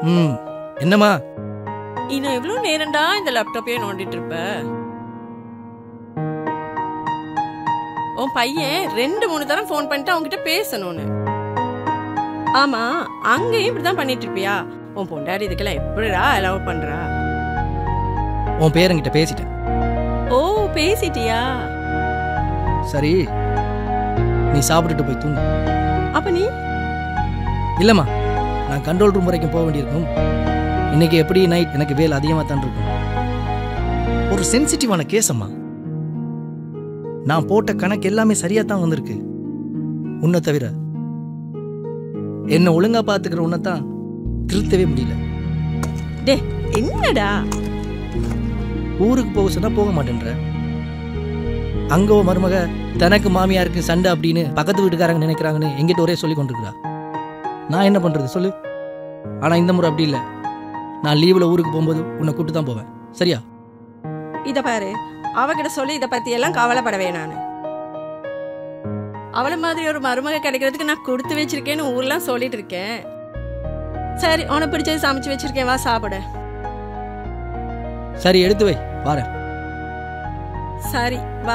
ம் என்னம்மா இன்னும் எவ்வளவு நேரம்டா இந்த லேப்டாப்பையே நோண்டிட்டு இருப்ப உன் பையன் ரெண்டு மூணு தரம் ஃபோன் பண்ணிட்டு அவன்கிட்ட பேசணும்னு ஆமா அங்கேயும் இப்படிதான் பண்ணிட்டு இருப்பியா உன் பொண்டாடி இதுக்கெல்லாம் எப்படிடா அலோவ் பண்றா உன் பேரங்கிட்ட பேசிட்டேன் ஓ பேசிட்டியா சரி நீ சாப்பிட்டுட்டு போய் தூங்கு அப்ப நீ இல்லைம்மா நான் கண்ட்ரோல் ரூம் வரைக்கும் போக வேண்டியிருக்கும் இன்னைக்கு எப்படி நைட் எனக்கு வேலை அதிகமாக தான் இருக்கும் ஒரு சென்சிட்டிவான கேஸ் அம்மா நான் போட்ட கணக்கு எல்லாமே சரியா தான் வந்திருக்கு உன்னை தவிர என்னை ஒழுங்கா பார்த்துக்கிற உன்னை தான் திருத்தவே முடியல டே என்னடா ஊருக்கு போக சொன்னா போக மாட்டேன்ற அங்க ஒரு மருமக தனக்கு மாமியாருக்கு சண்டை அப்படின்னு பக்கத்து வீட்டுக்காரங்க நினைக்கிறாங்கன்னு எங்கிட்ட ஒரே சொல்லி கொண்டிருக்கிறா நான் என்ன பண்றது சொல்லு ஆனா இந்த முறை அப்படி இல்லை நான் லீவில் ஊருக்கு போகும்போது உன்னை கூட்டு தான் போவேன் சரியா இத பாரு அவகிட்ட சொல்லி இத பத்தி எல்லாம் கவலைப்பட வேணான்னு அவள மாதிரி ஒரு மருமக கிடைக்கிறதுக்கு நான் கொடுத்து வச்சிருக்கேன்னு ஊர்லாம் சொல்லிட்டு இருக்கேன் சரி உனக்கு பிடிச்சது சமைச்சு வச்சிருக்கேன் வா சாப்பிட சரி எடுத்து வை வாரேன் சரி வா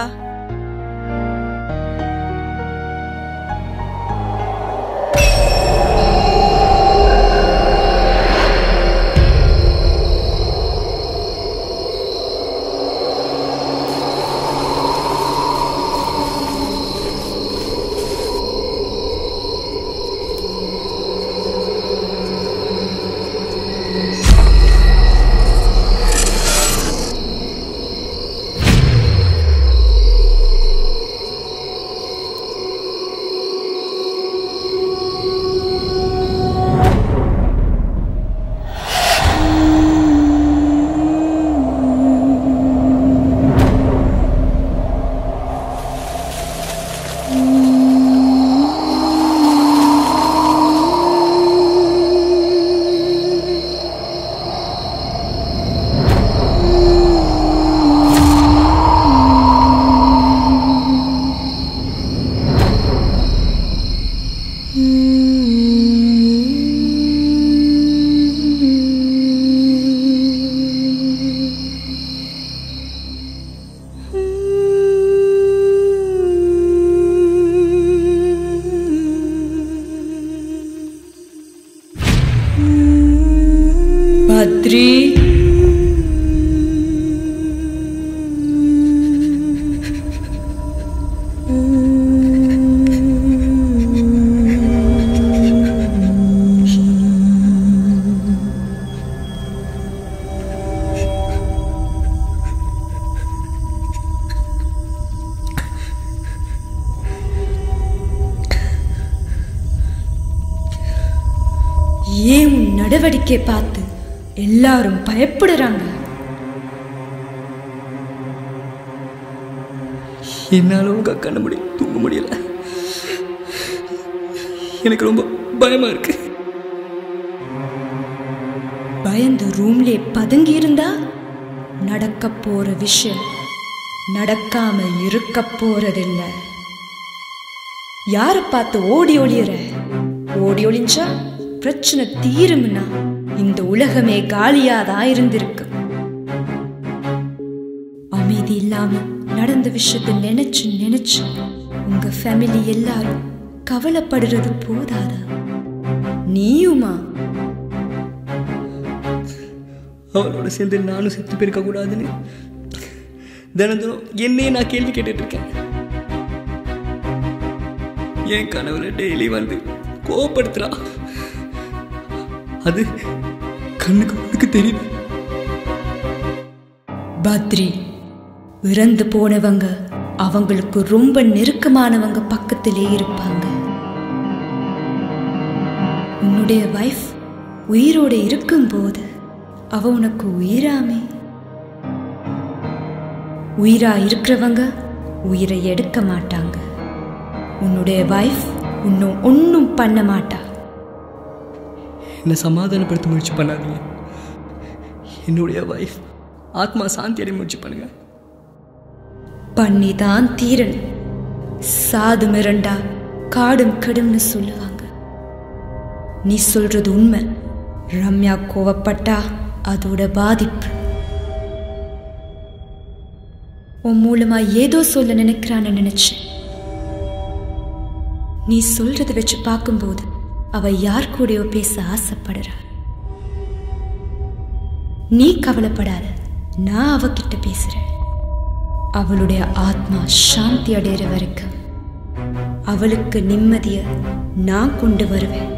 பத்ரி ஏன் உன் நடவடிக்கை பார்த்து எல்லாரும் பயப்படுறாங்க என்னால் உங்க கண்ண முடி தூங்க முடியல எனக்கு ரொம்ப பயமா இருக்கு பயந்து ரூம்லே பதுங்கி இருந்தா நடக்க போற விஷயம் நடக்காம இருக்க போறதில்ல யார பார்த்து ஓடி ஒளியற ஓடி ஒளிஞ்சா பிரச்சனை தீரும்னா இந்த உலகமே காலியாதான் இருந்திருக்கு அமைதி இல்லாம நடந்த விஷயத்தை நினைச்சு நினைச்சு உங்க ஃபேமிலி எல்லாரும் கவலைப்படுறது போதாதா நீயுமா அவளோட சேர்ந்து நானும் செத்து போயிருக்க கூடாதுன்னு தினம் தினம் என்னையே நான் கேள்வி கேட்டுட்டு இருக்கேன் என் கனவுல டெய்லி வந்து கோவப்படுத்துறா அது கண்ணுக்கு முன்னுக்கு தெரியுது பத்ரி இறந்து போனவங்க அவங்களுக்கு ரொம்ப நெருக்கமானவங்க பக்கத்திலே இருப்பாங்க உன்னுடைய வைஃப் உயிரோட இருக்கும்போது அவ உனக்கு உயிராமே உயிரா இருக்கிறவங்க உயிரை எடுக்க மாட்டாங்க உன்னுடைய வைஃப் இன்னும் ஒன்றும் பண்ண மாட்டா என்னை சமாதானப்படுத்த முயற்சி பண்ணாதீங்க என்னுடைய வைஃப் ஆத்மா சாந்தி அடைய முயற்சி பண்ணுங்க பண்ணிதான் தீரன் சாது மிரண்டா காடும் கடும்னு சொல்லுவாங்க நீ சொல்றது உண்மை ரம்யா கோவப்பட்டா அதோட பாதிப்பு உன் மூலமா ஏதோ சொல்ல நினைக்கிறான்னு நினைச்சேன் நீ சொல்றத வச்சு பார்க்கும்போது அவ யார் கூடயோ பேச ஆசைப்படுறா நீ கவலைப்படாத நான் அவகிட்ட பேசுறேன் அவளுடைய ஆத்மா சாந்தி அடைகிற வரைக்கும் அவளுக்கு நிம்மதிய நான் கொண்டு வருவேன்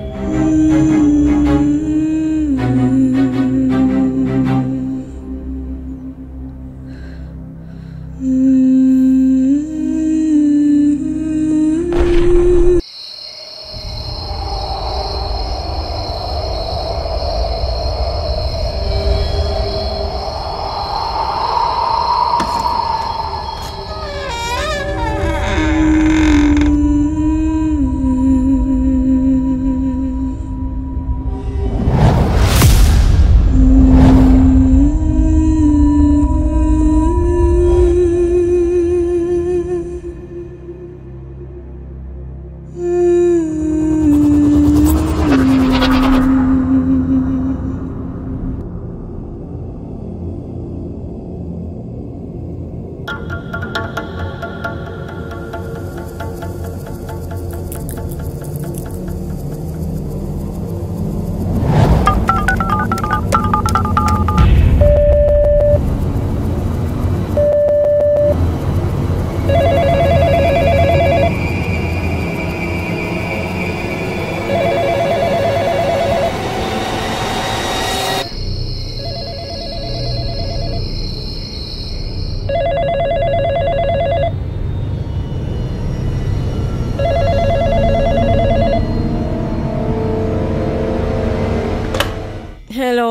ஹலோ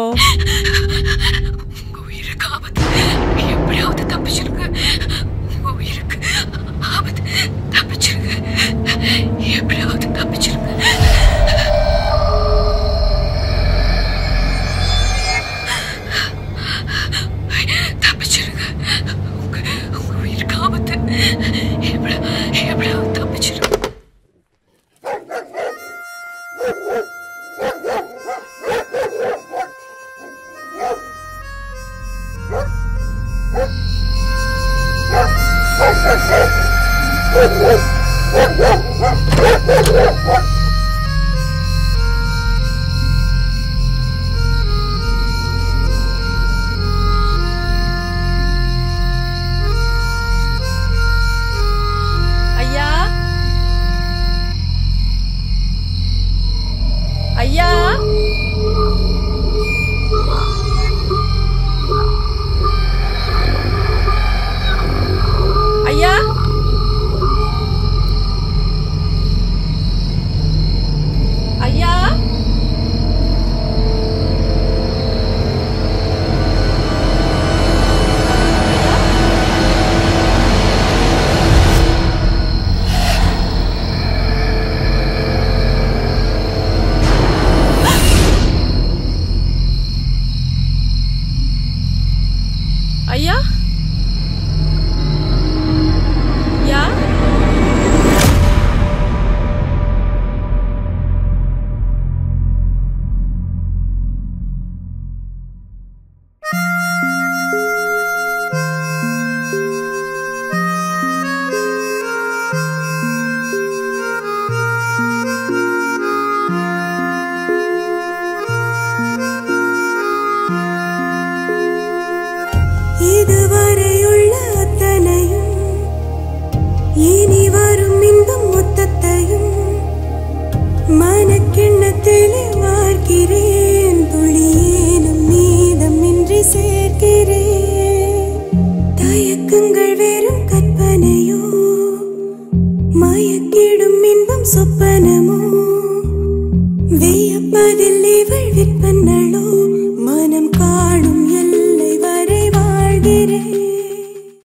உங்க உயிருக்கு ஆபத்து எப்படியாவது தப்பிச்சிருங்க உங்க உயிருக்கு ஆபத்து தப்பிச்சிருங்க எப்படியாவது தப்பிச்சிருங்க தப்பிச்சிருங்க உங்க உங்க உயிருக்கு ஆபத்து எப்படி எப்படியாவது தப்பிச்சிருங்க ஐயா ஐயா ஐயா ஐயா ஐயா ஐயா இதுவரையுள்ள அத்தனையும் இனி வரும் இன்பம் மொத்தத்தையும் மனக்கிண்ணத்திலே வார்க்கிறேன் துளியேனும் மீதமின்றி சேர்க்கிறேன் தயக்கங்கள் வெறும் கற்பனையோ மயக்கிடும் இன்பம் சொப்பனமோ வியப்பதில் இவள் விற்பனளோ மனம் காண